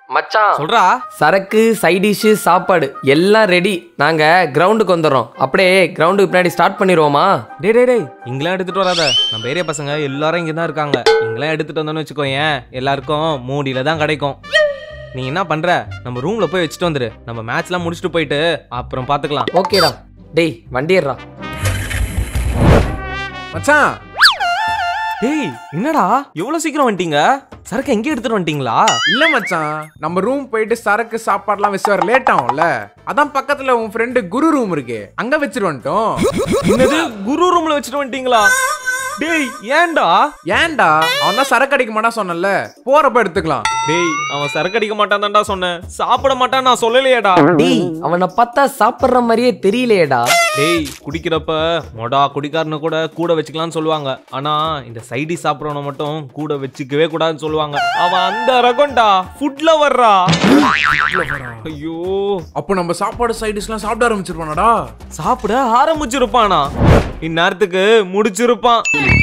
மச்சான் சொல்றா சரக்கு சைடிஷு சாப்பாடு எல்லாம் ரெடி நாங்க கிரவுண்டுக்கு வந்துடுறோம் அப்படியே கிரவுண்டுக்கு பின்னாடி ஸ்டார்ட் பண்ணிடுவோமா டே டே டேய் இங்கெல்லாம் எடுத்துட்டு வராத நம்ம ஏரியா பசங்க எல்லாரும் இங்க தான் இருக்காங்க இங்கெல்லாம் எடுத்துட்டு வந்தோன்னு வச்சுக்கோ ஏன் எல்லாருக்கும் மூடியில தான் கிடைக்கும் நீ என்ன பண்ற நம்ம ரூம்ல போய் வச்சுட்டு வந்துரு நம்ம மேட்ச்லாம் முடிச்சுட்டு போயிட்டு அப்புறம் பாத்துக்கலாம் ஓகேடா டேய் வண்டிடுறா மச்சான் டேய் என்னடா எவ்வளவு சீக்கிரம் வந்துட்டீங்க சரக்கு எங்கே எடுத்துட்டு வந்துட்டீங்களா இல்ல மச்சான் நம்ம ரூம் போயிட்டு சரக்கு சாப்பாடுலாம் வச்சு வர லேட் ஆகும்ல அதான் பக்கத்துல உன் ஃப்ரெண்டு குரு ரூம் இருக்கு அங்க வச்சுட்டு வந்துட்டோம் என்னது குரு ரூம்ல வச்சுட்டு வந்துட்டீங்களா டேய் ஏன்டா ஏன்டா அவன் தான் சரக்கு அடிக்க மாட்டான் சொன்னல போறப்ப எடுத்துக்கலாம் டேய் அவன் சரக்கு அடிக்க மாட்டான் தான்டா சொன்னேன் சாப்பிட மாட்டான் நான் சொல்லலையேடா டேய் அவனை பார்த்தா சாப்பிட்ற மாதிரியே தெரியலையேடா டேய் குடிக்கிறப்ப மொடா குடிக்காரனை கூட கூட வச்சுக்கலாம்னு சொல்லுவாங்க ஆனா இந்த சைடி சாப்பிட்றவன மட்டும் கூட வச்சுக்கவே கூடாதுன்னு சொல்லுவாங்க அவன் அந்த ரகம்டா ஃபுட்ல வர்றா ஐயோ அப்போ நம்ம சாப்பாடு சைடிஷ்லாம் சாப்பிட ஆரம்பிச்சிருப்பானடா சாப்பிட ஆரம்பிச்சிருப்பானா இந்நேரத்துக்கு முடிச்சிருப்பான்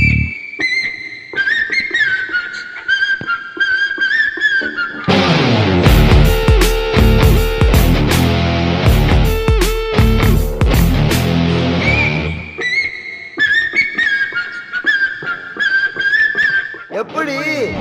எப்படி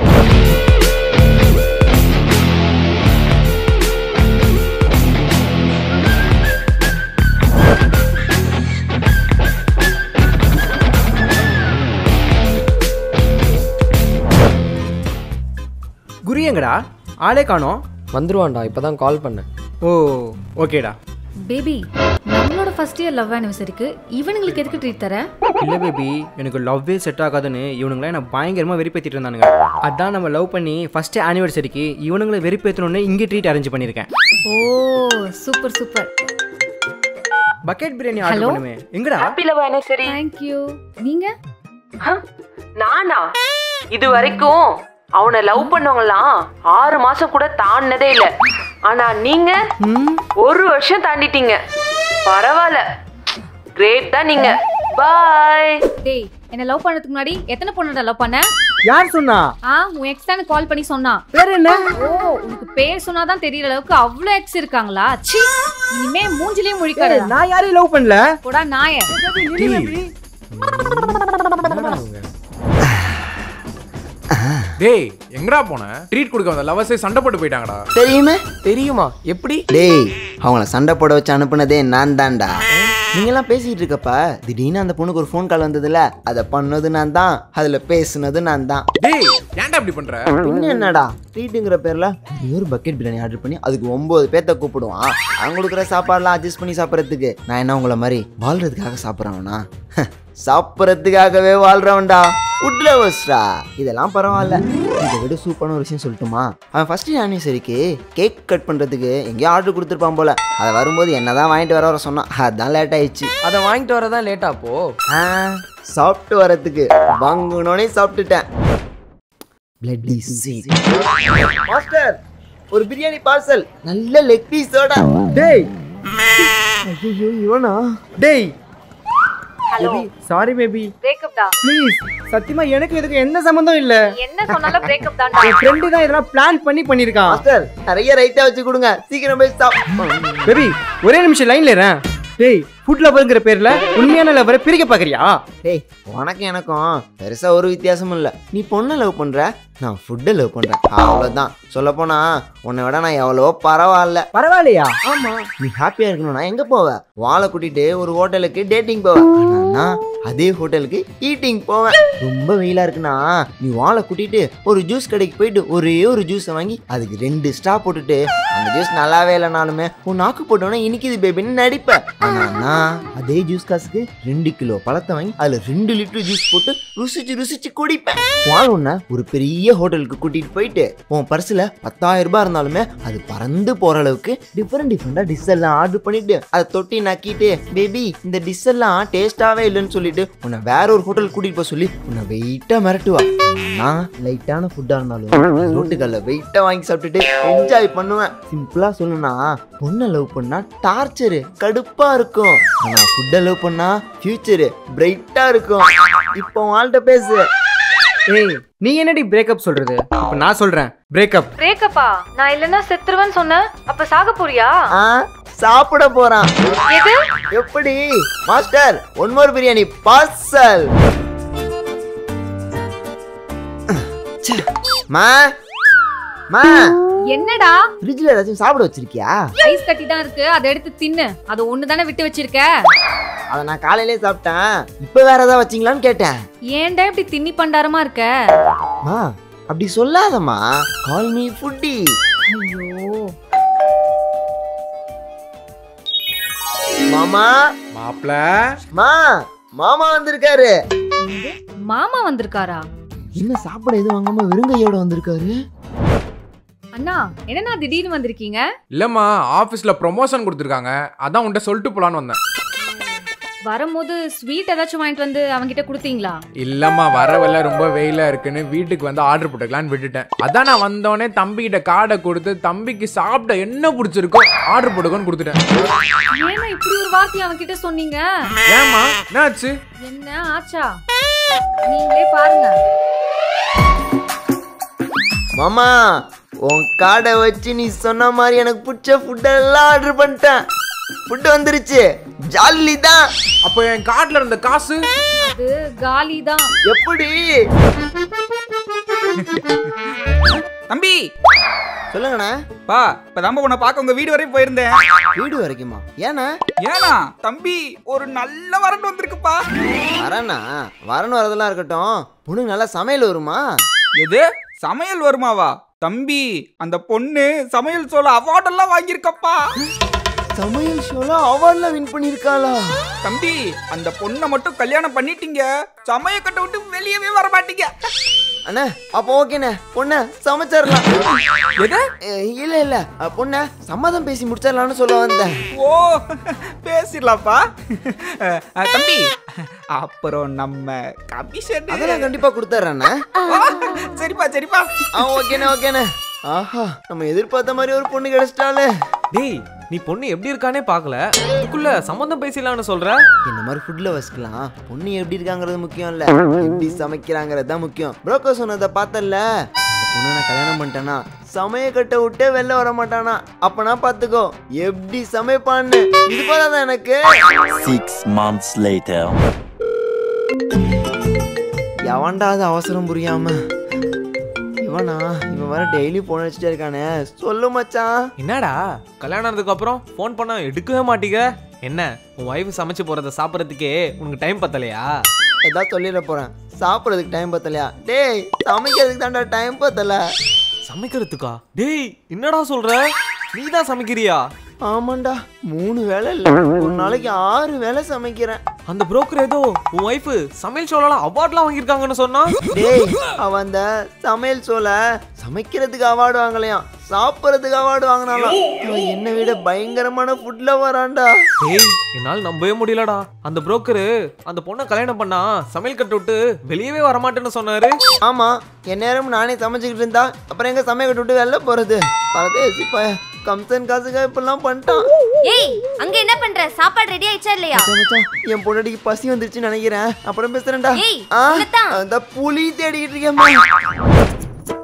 குரு எங்கடா ஆளே காணோம் வந்துருவான்டா இப்பதான் கால் பண்ணேன் ஓ ஓகேடா பேபி நம்மளோட ஃபர்ஸ்ட் இயர் லவ் ஆனிவர்சரிக்கு இவனுங்களுக்கு எதுக்கு ட்ரீட் தர இல்லை பேபி எனக்கு லவ்வே செட் ஆகாதுன்னு இவனுங்களாம் என்ன பயங்கரமாக வெறுப்பேற்றிட்டு இருந்தானுங்க அதான் நம்ம லவ் பண்ணி ஃபர்ஸ்ட் ஆனிவர்சரிக்கு இவனுங்களை வெறுப்பேற்றணுன்னு இங்கே ட்ரீட் அரேஞ்ச் பண்ணியிருக்கேன் oh super super bucket biryani order Hello? பண்ணுமே எங்கடா ஹாப்பி லவ் ஆனிவர்சரி தேங்க்யூ நீங்க நானா இது வரைக்கும் அவனை லவ் பண்ணவங்கலாம் ஆறு மாசம் கூட தாண்டினதே இல்ல ஆனா நீங்க ஒரு வருஷம் தாண்டிட்டீங்க பரவாயில்ல கிரேட் தான் நீங்க பாய் டேய் என்ன லவ் பண்ணதுக்கு முன்னாடி எத்தனை பொண்ணு லவ் பண்ண யார் சொன்னா ஆ உன் எக்ஸ் தானே கால் பண்ணி சொன்னான் வேற என்ன ஓ உனக்கு பேர் சொன்னாதான் தெரியற அளவுக்கு அவ்வளோ எக்ஸ் இருக்காங்களா சி இனிமே மூஞ்சிலையும் முழிக்காத நான் யாரையும் லவ் பண்ணல போடா நாய டேய் எங்கடா போன ட்ரீட் கொடுக்க வந்த லவர்ஸே சண்டை போட்டு போயிட்டாங்கடா தெரியுமே தெரியுமா எப்படி டேய் அவங்கள சண்டை போட வச்சு அனுப்புனதே நான் தான்டா நீங்கெல்லாம் பேசிட்டு இருக்கப்ப திடீர்னு அந்த பொண்ணுக்கு ஒரு ஃபோன் கால் வந்ததுல அதை பண்ணது நான் தான் அதுல பேசுனது நான் தான் டேய் ஏன்டா இப்படி பண்ற இன்னும் என்னடா ட்ரீட்டுங்கிற பேர்ல ஒரு பக்கெட் பிரியாணி ஆர்டர் பண்ணி அதுக்கு ஒன்பது பேர்த்த கூப்பிடுவான் அவங்க கொடுக்குற சாப்பாடுலாம் அட்ஜஸ்ட் பண்ணி சாப்பிட்றதுக்கு நான் என்ன உங்களை மாதிரி வாழ்றதுக்காக சாப்பிட்றவனா சாப்பிட்றதுக்காகவே வாழ்றவன்டா ஃபுட் லவர்ஸ்டா இதெல்லாம் பரவாயில்ல இதை விட சூப்பரான ஒரு விஷயம் சொல்லட்டுமா அவன் ஃபர்ஸ்ட் ஆனிவர்சரிக்கு கேக் கட் பண்ணுறதுக்கு எங்கேயோ ஆர்டர் கொடுத்துருப்பான் போல அதை வரும்போது என்ன தான் வாங்கிட்டு வர வர சொன்னான் அதான் லேட் ஆயிடுச்சு அதை வாங்கிட்டு வரதான் லேட்டா போ ஆ, சாப்பிட்டு வரதுக்கு வாங்கணுனே சாப்பிட்டுட்டேன் பிளட்டி சீட் மாஸ்டர் ஒரு பிரியாணி பார்சல் நல்ல லெக் பீஸோட டேய் ஐயோ இவனா டேய் சாரி பேபி பிரேக்கப் டா ப்ளீஸ் சத்தியமா எனக்கு இதுக்கு எந்த சம்மந்தம் இல்ல என்ன சொன்னாலும் பிரேக்கப் தான்டா என் ஃப்ரெண்டு தான் இதெல்லாம் பிளான் பண்ணி பண்ணியிருக்கான் மாஸ்டர் நிறைய ரைட்டா வச்சு கொடுங்க சீக்கிரம் போய் சாப் பேபி ஒரே நிமிஷம் லைன்ல இருறேன் டேய் ஃபுட் லவர்ங்கிற பேர்ல உண்மையான லவரை பிரிக்க பாக்குறியா டேய் உனக்கு எனக்கும் பெருசா ஒரு வித்தியாசமும் இல்ல நீ பொண்ணை லவ் பண்ற நான் ஃபுட்டை லவ் பண்றேன் அவ்வளவுதான் சொல்ல போனா உன்னை விட நான் எவ்வளவோ பரவாயில்ல பரவாயில்லையா ஆமா நீ ஹாப்பியா இருக்கணும்னா எங்க போவ வாழை கூட்டிட்டு ஒரு ஹோட்டலுக்கு டேட்டிங் போவ ஆனா நான் அதே ஹோட்டலுக்கு ஈட்டிங் போவேன் ரொம்ப வெயிலா இருக்குன்னா நீ வாழை கூட்டிட்டு ஒரு ஜூஸ் கடைக்கு போயிட்டு ஒரே ஒரு ஜூஸை வாங்கி அதுக்கு ரெண்டு ஸ்டா போட்டுட்டு அந்த ஜூஸ் நல்லாவே இல்லைனாலுமே உன் நாக்கு போட்டோன்னா இனிக்குது பேபின்னு நடிப்பேன் ஆனா நான் அதே ஜூஸ் காசுக்கு ரெண்டு கிலோ பழத்தை வாங்கி அதுல ரெண்டு லிட்டர் ஜூஸ் போட்டு ருசிச்சு ருசிச்சு குடிப்பேன் வாழ் உன்னை ஒரு பெரிய ஹோட்டலுக்கு கூட்டிட்டு போயிட்டு உன் பர்ஸ்ல பத்தாயிரம் ரூபாய் இருந்தாலுமே அது பறந்து போற அளவுக்கு டிஃப்ரெண்ட் டிஃப்ரெண்டா டிஷ் எல்லாம் ஆர்டர் பண்ணிட்டு அதை தொட்டி நக்கிட்டு பேபி இந்த டிஷ் எல்லாம் டேஸ்டாவே இல்லைன்னு சொல்லிட்டு உன்னை வேற ஒரு ஹோட்டல் கூட்டிட்டு போக சொல்லி உன்னை வெயிட்டா மிரட்டுவா நான் லைட்டான ஃபுட்டா இருந்தாலும் ரோட்டுக்கல்ல வெயிட்டா வாங்கி சாப்பிட்டுட்டு என்ஜாய் பண்ணுவேன் சிம்பிளா சொல்லணும்னா பொண்ணை லவ் பண்ணா டார்ச்சரு கடுப்பா இருக்கும் ஆனா ஃபுட்டை லவ் பண்ணா ஃபியூச்சரு பிரைட்டா இருக்கும் இப்போ வாழ்கிட்ட பேசு ஏய் நீ என்னடி பிரேக்கப் சொல்றது இப்போ நான் சொல்றேன் பிரேக்கப் பிரேக்கப்பா நான் இல்லைன்னா செத்துருவேன்னு சொன்னேன் அப்ப சாக போறியா ஆ சாப்பிட போறான் எது எப்படி master one more biryani parcel மா மா என்னடா ஃப்ரிட்ஜ்ல ஏதாச்சும் சாப்பிட வச்சிருக்கியா ஐஸ் கட்டி தான் இருக்கு அதை எடுத்து தின்னு அது ஒண்ணு தானே விட்டு வச்சிருக்க அதை நான் காலையிலே சாப்பிட்டேன் இப்போ வேற ஏதாவது வச்சிங்களான்னு கேட்டேன் ஏன்டா இப்படி தின்னி பண்டாரமா இருக்க மா அப்படி சொல்லாதம்மா கால் மீ ஃபுட்டி ஐயோ மாமா மாப்பிள மா மாமா வந்திருக்காரு மாமா வந்திருக்காரா என்ன சாப்பிட எதுவும் வாங்காம வெறுங்கையோட வந்திருக்காரு அண்ணா என்னண்ணா திடீர்னு வந்திருக்கீங்க இல்லம்மா ஆபீஸ்ல ப்ரொமோஷன் கொடுத்துருக்காங்க அதான் உன்கிட்ட சொல்லிட்டு போலான்னு வந்தேன் வரும்போது ஸ்வீட் ஏதாச்சும் வாங்கிட்டு வந்து அவன்கிட்ட கொடுத்தீங்களா இல்லம்மா வரவில்ல ரொம்ப வெயிலா இருக்குன்னு வீட்டுக்கு வந்து ஆர்டர் போட்டுக்கலான்னு விட்டுட்டேன் அதான் நான் வந்தோடனே தம்பி கிட்ட கார்டை கொடுத்து தம்பிக்கு சாப்பிட என்ன பிடிச்சிருக்கோ ஆர்டர் போட்டுக்கோன்னு கொடுத்துட்டேன் ஏன்னா இப்படி ஒரு வார்த்தை அவன்கிட்ட சொன்னீங்க ஏம்மா என்னாச்சு என்ன ஆச்சா நீங்களே பாருங்க மாமா உன் கார்டை வச்சு நீ சொன்ன மாதிரி எனக்கு பிடிச்ச ஃபுட்டெல்லாம் ஆர்டர் பண்ணிட்டேன் ஃபுட்டு வந்துருச்சு ஜாலி தான் அப்போ என் கார்டுல இருந்த காசு அது காலி தான் எப்படி தம்பி சொல்லுங்கண்ணா பா இப்பதான் உன்னை பார்க்க உங்க வீடு வரையும் போயிருந்தேன் வீடு வரைக்குமா ஏண்ணா ஏனா தம்பி ஒரு நல்ல வரன் வந்திருக்குப்பா வரேண்ணா வரணும் வரதெல்லாம் இருக்கட்டும் பொண்ணுங்க நல்லா சமையல் வருமா எது சமையல் வருமாவா தம்பி அந்த பொண்ணு சமையல் சோழ அவார்டெல்லாம் வாங்கியிருக்கப்பா சமையல் ஷோல அவார்ட்லாம் வின் பண்ணியிருக்காளா தம்பி அந்த பொண்ணை மட்டும் கல்யாணம் பண்ணிட்டீங்க சமைய கட்ட விட்டு வெளியவே வர மாட்டீங்க அண்ணா அப்போ ஓகேண்ணே பொண்ணை சமைச்சிடலாம் எது அஹ், இல்ல இல்ல அஹ், பொண்ணை சம்மதம் பேசி முடிச்சிடலாம்னு சொல்ல வந்தேன் ஓ பேசிடலாம்ப்பா அஹ், அஹ், தம்பி அப்புறம் நம்ம கமிஷன் அதெல்லாம் கண்டிப்பா கொடுத்துட்றேண்ணே சரிப்பா சரிப்பா ஆ ஓகேண்ணே ஓகேண்ணே ஆஹா நம்ம எதிர்பார்த்த மாதிரி ஒரு பொண்ணு கிடைச்சிட்டாலே டேய் நீ பொண்ணு எப்படி இருக்கானே பார்க்கல அதுக்குள்ள சம்மந்தம் பேசலாம்னு சொல்ற இந்த மாதிரி ஃபுட்ல வச்சுக்கலாம் பொண்ணு எப்படி இருக்காங்கிறது முக்கியம் இல்ல எப்படி சமைக்கிறாங்கிறது தான் முக்கியம் புரோக்கர் சொன்னதை பார்த்தல அந்த பொண்ணை நான் கல்யாணம் பண்ணிட்டேனா சமைய கட்ட விட்டே வெளில வர மாட்டானா அப்பனா பாத்துக்கோ எப்படி சமைப்பான்னு இது போதாதான் எனக்கு Six months later. எவன்டா அது அவசரம் புரியாம இவனா இவன் வர டெய்லி போன் வச்சுட்டே இருக்கானே சொல்லு மச்சான் என்னடா கல்யாணம் ஆனதுக்கு அப்புறம் ஃபோன் பண்ணா எடுக்கவே மாட்டீங்க என்ன உன் ஒய்ஃப் சமைச்சு போறத சாப்பிட்றதுக்கே உனக்கு டைம் பத்தலையா ஏதாவது சொல்லிட போறேன் சாப்பிட்றதுக்கு டைம் பத்தலையா டேய் சமைக்கிறதுக்கு தான்டா டைம் பத்தல சமைக்கிறதுக்கா டேய் என்னடா சொல்ற நீ தான் சமைக்கிறியா ஆமாண்டா மூணு வேலை இல்லை ஒரு நாளைக்கு ஆறு வேலை சமைக்கிறேன் அந்த புரோக்கர் ஏதோ உன் ஒய்ஃப் சமையல் ஷோலாம் அவார்ட்லாம் வாங்கியிருக்காங்கன்னு சொன்னா டேய் அவன் அந்த சமையல் சோல சமைக்கிறதுக்கு அவார்டு வாங்கலையாம் சாப்பிட்றதுக்கு அவார்டு வாங்கினாலாம் அவன் என்னை விட பயங்கரமான ஃபுட்ல வரான்டா டேய் என்னால் நம்பவே முடியலடா அந்த புரோக்கரு அந்த பொண்ணை கல்யாணம் பண்ணா சமையல் கட்டு விட்டு வெளியவே வரமாட்டேன்னு சொன்னாரு ஆமா என் நேரம் நானே சமைச்சுக்கிட்டு இருந்தா அப்புறம் எங்க சமையல் விட்டு வெளில போறது பரதேசி பய கம்சன் காசுக்காக இப்பெல்லாம் பண்ணிட்டான் ஏய் அங்க என்ன பண்ற சாப்பாடு ரெடி ஆயிடுச்சா இல்லையா மச்சான், மச்சான், என் பொண்டாட்டிக்கு பசி வந்துருச்சுன்னு நினைக்கிறேன் அப்புறம் பேசுறேன்டா ஏய், ஆ, உன்னதான். அந்த புலி தேடிக்கிட்டு இருக்கேன்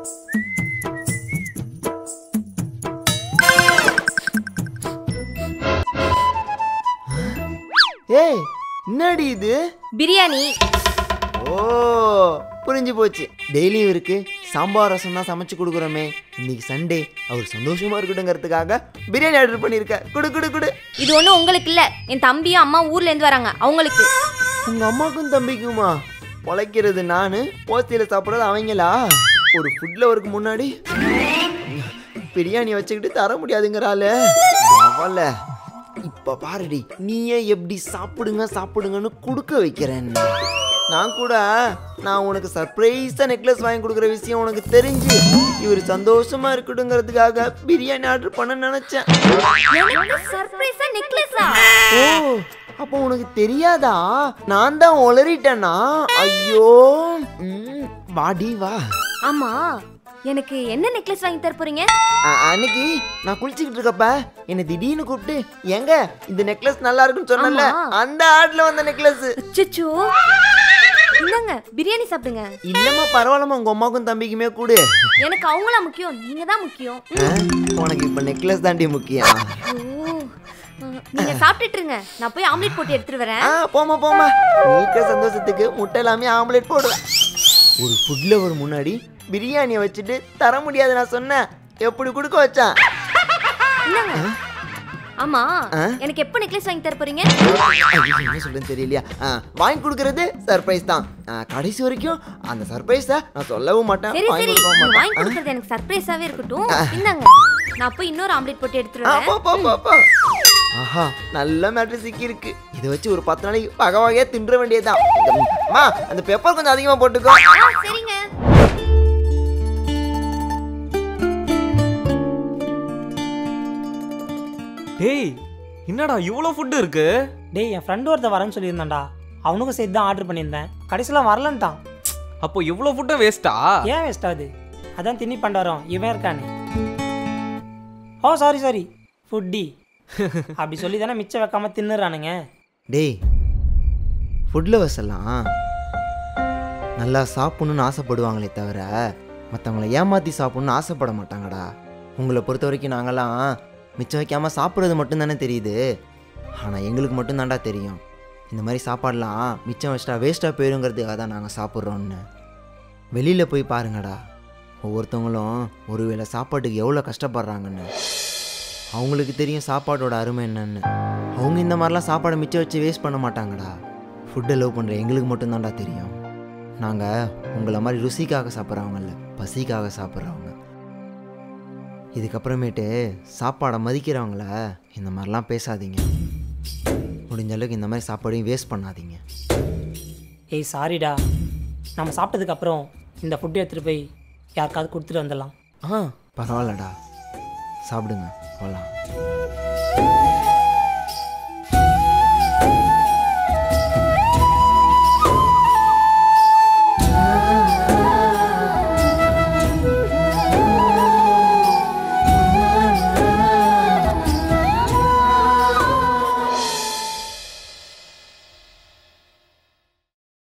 ஏய் என்னடி இது பிரியாணி ஓ புரிஞ்சு போச்சு டெய்லியும் இருக்கு சாம்பார் ரசம் தான் சமைச்சு கொடுக்குறோமே இன்னைக்கு சண்டே அவர் சந்தோஷமா இருக்கட்டுங்கிறதுக்காக பிரியாணி ஆர்டர் பண்ணியிருக்க குடு குடு குடு இது ஒண்ணும் உங்களுக்கு இல்ல என் தம்பியும் அம்மா ஊர்ல இருந்து வராங்க அவங்களுக்கு உங்க அம்மாக்கும் தம்பிக்குமா பொழைக்கிறது நானு போஸ்தியில சாப்பிட்றது அவங்களா ஒரு ஃபுட் லவருக்கு முன்னாடி பிரியாணி வச்சுக்கிட்டு தர முடியாதுங்கிறாளே அவள இப்ப பாருடி நீயே எப்படி சாப்பிடுங்க சாப்பிடுங்கன்னு கொடுக்க வைக்கிறேன் நான் கூட நான் உனக்கு சர்ப்ரைஸா நெக்லஸ் வாங்கி கொடுக்குற விஷயம் உனக்கு தெரிஞ்சு இவர் சந்தோஷமா இருக்கட்டுங்கிறதுக்காக பிரியாணி ஆர்டர் பண்ண நினைச்சேன் சர்ப்ரைஸா நெக்லஸா ஓ அப்போ உனக்கு தெரியாதா நான் தான் உளறிட்டேனா ஐயோ ம், வாடி வா ஆமா எனக்கு என்ன நெக்லஸ் வாங்கி தர போறீங்க அ- அன்னைக்கு நான் குளிச்சுக்கிட்டு இருக்கப்ப என்னை திடீர்னு கூப்பிட்டு எங்க இந்த நெக்லஸ் நல்லா இருக்குன்னு சொன்னல ஆமா. அந்த ஆட்ல வந்த நெக்லஸ் அச்சச்சோ இந்தாங்க பிரியாணி சாப்பிடுங்க இல்லம்மா பரவாயில்லம்மா உங்க அம்மாவுக்கும் தம்பிக்குமே கூடு எனக்கு அவங்களா முக்கியம் நீங்க தான் முக்கியம் ஆ, உனக்கு இப்ப நெக்லஸ் தாண்டி முக்கியம் ஓ அஹ், நீங்க சாப்பிட்டுட்டு இருங்க நான் போய் ஆம்லெட் போட்டு எடுத்துட்டு வரேன் ஆ போமா போமா நீ இருக்கிற சந்தோஷத்துக்கு முட்டை எல்லாமே ஆம்லெட் போடுவேன் ஒரு ஃபுட் லவர் முன்னாடி பிரியாணியை வச்சுட்டு தர முடியாது நான் சொன்னேன் எப்படி கொடுக்க வச்சான் இந்தாங்க ஆமா ஆ? எனக்கு எப்போ நெக்லஸ் வாங்கி தர போறீங்க ஐயோ, என்ன சொல்றேன்னு தெரியலையா ஆ, வாங்கி கொடுக்கறது சர்ப்ரைஸ் தான் ஆ, கடைசி வரைக்கும் அந்த சர்ப்ரைஸை நான் சொல்லவும் மாட்டேன் சரி வாங்கி சரி கொடுக்கவும் நீங்க வாங்கி மாட்டேன் கொடுக்கறது எனக்கு சர்ப்ரைஸாவே இருக்கட்டும் இந்தாங்க நான் போய் இன்னொரு ஆம்லெட் போட்டு எடுத்துட்டு ஆ, போ, போ, போ, வரேன் போ. ஆஹா நல்ல மேட்ரு சிக்கி இருக்கு இதை வச்சு ஒரு பத்து நாளைக்கு வகை வகையா தின்ற வேண்டியதுதான் அம்மா அந்த பெப்பர் கொஞ்சம் அதிகமா போட்டுக்கோ ஆ, சரிங்க டேய் என்னடா இவ்வளோ ஃபுட்டு இருக்கு டேய் என் ஃப்ரெண்டு ஒருத்தன் வரேன்னு சொல்லியிருந்தான்டா அவனுக்கும் சேர்த்து தான் ஆர்டர் பண்ணியிருந்தேன் கடைசியில் வரலன்ட்டான் அப்போ இவ்வளோ ஃபுட்டும் வேஸ்ட்டா ஏன் வேஸ்ட் ஆகுது அதான் தின்னி பண்டாரம் இவன் இருக்கானே ஓ சாரி சாரி ஃபுட்டி அப்படி சொல்லி தானே மிச்சம் வைக்காம தின்னுறானுங்க டேய் ஃபுட் லவர்ஸ் எல்லாம் நல்லா சாப்பிடணும்னு ஆசைப்படுவாங்களே தவிர மற்றவங்கள ஏமாற்றி சாப்பிடணும்னு ஆசைப்பட மாட்டாங்கடா உங்களை பொறுத்த வரைக்கும் நாங்களாம் மிச்சம் வைக்காமல் சாப்பிட்றது மட்டும்தானே தெரியுது ஆனால் எங்களுக்கு மட்டும்தான்டா தெரியும் இந்த மாதிரி சாப்பாடெலாம் மிச்சம் வச்சிட்டா வேஸ்ட்டாக போயிருங்கிறதுக்காக தான் நாங்கள் சாப்பிட்றோன்னு வெளியில் போய் பாருங்கடா ஒவ்வொருத்தவங்களும் ஒரு வேளை சாப்பாட்டுக்கு எவ்வளோ கஷ்டப்படுறாங்கன்னு அவங்களுக்கு தெரியும் சாப்பாடோட அருமை என்னன்னு அவங்க இந்த மாதிரிலாம் சாப்பாடை மிச்சம் வச்சு வேஸ்ட் பண்ண மாட்டாங்கடா ஃபுட்டை லவ் பண்ணுற எங்களுக்கு மட்டும்தான்டா தெரியும் நாங்கள் உங்களை மாதிரி ருசிக்காக சாப்பிட்றவங்கள பசிக்காக சாப்பிட்றவங்க இதுக்கப்புறமேட்டு சாப்பாடை மதிக்கிறவங்கள இந்த மாதிரிலாம் பேசாதீங்க முடிஞ்ச அளவுக்கு இந்த மாதிரி சாப்பாடையும் வேஸ்ட் பண்ணாதீங்க ஏய் சாரிடா நம்ம சாப்பிட்டதுக்கு அப்புறம் இந்த ஃபுட்டு எடுத்துகிட்டு போய் யாருக்காவது கொடுத்துட்டு வந்துடலாம் ஆ பரவாயில்லடா சாப்பிடுங்க போகலாம்